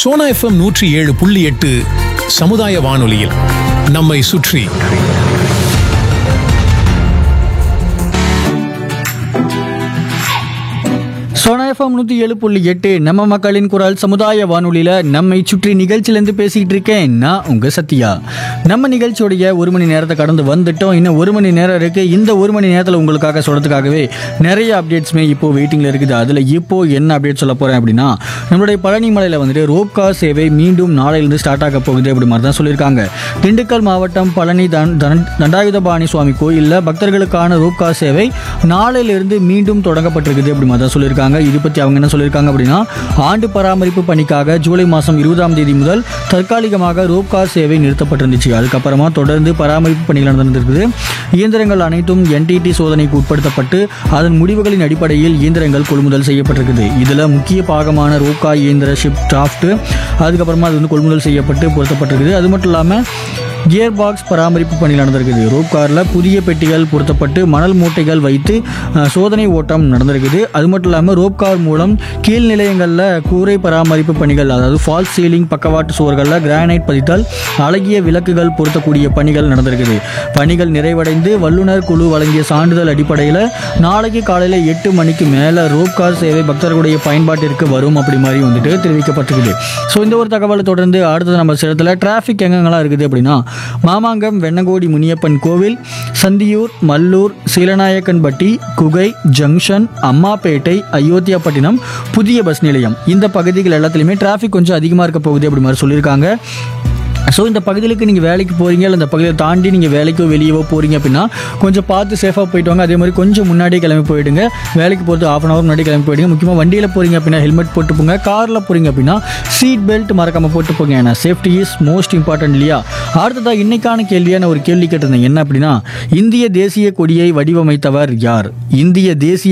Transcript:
Sona FM நூற்றி ஏழு புள்ளி எட்டு சமுதாய வானொலியில் நம்மை சுற்றி சோனா எஃப்எம் நூற்றி ஏழு புள்ளி எட்டு நம்ம மக்களின் குரல் சமுதாய வானொலியில் நம்மை சுற்றி நிகழ்ச்சியிலேருந்து பேசிக்கிட்டு இருக்கேன் நான் உங்கள் சத்யா நம்ம நிகழ்ச்சியோடைய ஒரு மணி நேரத்தை கடந்து வந்துட்டோம் இன்னும் ஒரு மணி நேரம் இருக்குது இந்த ஒரு மணி நேரத்தில் உங்களுக்காக சொல்கிறதுக்காகவே நிறைய அப்டேட்ஸுமே இப்போ வெயிட்டிங்கில் இருக்குது அதில் இப்போ என்ன அப்டேட் சொல்ல போகிறேன் அப்படின்னா நம்மளுடைய பழனி மலையில் வந்துட்டு ரோப் கார் சேவை மீண்டும் நாளையிலிருந்து ஸ்டார்ட் ஆக போகுது அப்படி மாதிரி தான் சொல்லியிருக்காங்க திண்டுக்கல் மாவட்டம் பழனி தன் தன்- தண்டாயுதபாணி சுவாமி கோயிலில் பக்தர்களுக்கான ரோப் கார் சேவை நாளையிலிருந்து மீண்டும் தொடங்கப்பட்டிருக்குது அப்படி மாதிரி தான் சொல்லியிருக்காங்க இது பற்றி அவங்க என்ன சொல்லியிருக்காங்க அப்படின்னா ஆண்டு பராமரிப்பு பணிக்காக ஜூலை மாதம் இருபதாம் தேதி முதல் தற்காலிகமாக ரோப் கார் சேவை நிறுத்தப்பட்டிருந்துச்சு அதுக்கப்புறமா தொடர்ந்து பராமரிப்பு பணிகள் நடந்திருக்குது இயந்திரங்கள் அனைத்தும் என்டிடி சோதனைக்கு உட்படுத்தப்பட்டு அதன் முடிவுகளின் அடிப்படையில் இயந்திரங்கள் கொள்முதல் செய்யப்பட்டிருக்குது இதில் முக்கிய பாகமான ரோப்கா இயந்திர ஷிப் டிராஃப்ட் அதுக்கப்புறமா அது வந்து கொள்முதல் செய்யப்பட்டு பொருத்தப்பட்டிருக்குது அது மட்டும் இல்லாமல் கியர் பாக்ஸ் பராமரிப்பு பணி நடந்திருக்குது ரோப் காரில் புதிய பெட்டிகள் பொருத்தப்பட்டு மணல் மூட்டைகள் வைத்து அஹ், சோதனை ஓட்டம் நடந்திருக்குது அது மட்டும் இல்லாமல் ரோப் கார் மூலம் கீழ் நிலையங்களில் கூரை பராமரிப்பு பணிகள் அதாவது ஃபால்ஸ் சீலிங் பக்கவாட்டு சுவர்களில் கிரானைட் பதித்தல் அழகிய விளக்குகள் பொருத்தக்கூடிய பணிகள் நடந்திருக்குது பணிகள் நிறைவடைந்து வல்லுநர் குழு வழங்கிய சான்றிதழ் அடிப்படையில் நாளைக்கு காலையில் எட்டு மணிக்கு மேலே ரோப் கார் சேவை பக்தர்களுடைய பயன்பாட்டிற்கு வரும் அப்படி மாதிரி வந்துட்டு தெரிவிக்கப்பட்டிருக்குது ஸோ இந்த ஒரு தகவலை தொடர்ந்து அடுத்தது நம்ம சேலத்தில் டிராஃபிக் எங்கெங்கெல்லாம் இருக்குது அப்படின்னா மாமாங்கம் வெண்ணங்கோடி முனியப்பன் கோவில் சந்தியூர் மல்லூர் சீலநாயக்கன்பட்டி குகை ஜங்ஷன் அம்மாப்பேட்டை அயோத்தியாப்பட்டினம் புதிய பஸ் நிலையம் இந்த பகுதிகள் எல்லாத்துலேயுமே டிராஃபிக் கொஞ்சம் அதிகமாக இருக்க போகுது அப்படி மாதிரி சொல்லியிருக்காங்க ஸோ இந்த பகுதிகளுக்கு நீங்கள் வேலைக்கு போகிறீங்க இல்லை இந்த பகுதியை தாண்டி நீங்கள் வேலைக்கோ வெளியவோ போகிறீங்க அப்படின்னா கொஞ்சம் பார்த்து சேஃபாக போயிட்டு வாங்க அதே மாதிரி கொஞ்சம் முன்னாடியே கிளம்பி போயிடுங்க வேலைக்கு போகிறது ஆஃப் அன் ஹவர் முன்னாடி கிளம்பி போயிடுங்க முக்கியமாக வண்டியில் போகிறீங்க அப்படின்னா ஹெல்மெட் போட்டு போங்க காரில் போகிறீங்க அப்படின்னா சீட் பெல்ட் மறக்காமல் போட்டு போங்க ஏன்னா சேஃப்டி இஸ் மோஸ்ட் இம்பார்ட்டன்ட் இல்லையா அடுத்ததாக இன்னைக்கான கேள்வியான ஒரு கேள்வி கேட்டிருந்தேன் என்ன அப்படின்னா இந்திய தேசிய கொடியை வடிவமைத்தவர் யார் இந்திய தேசிய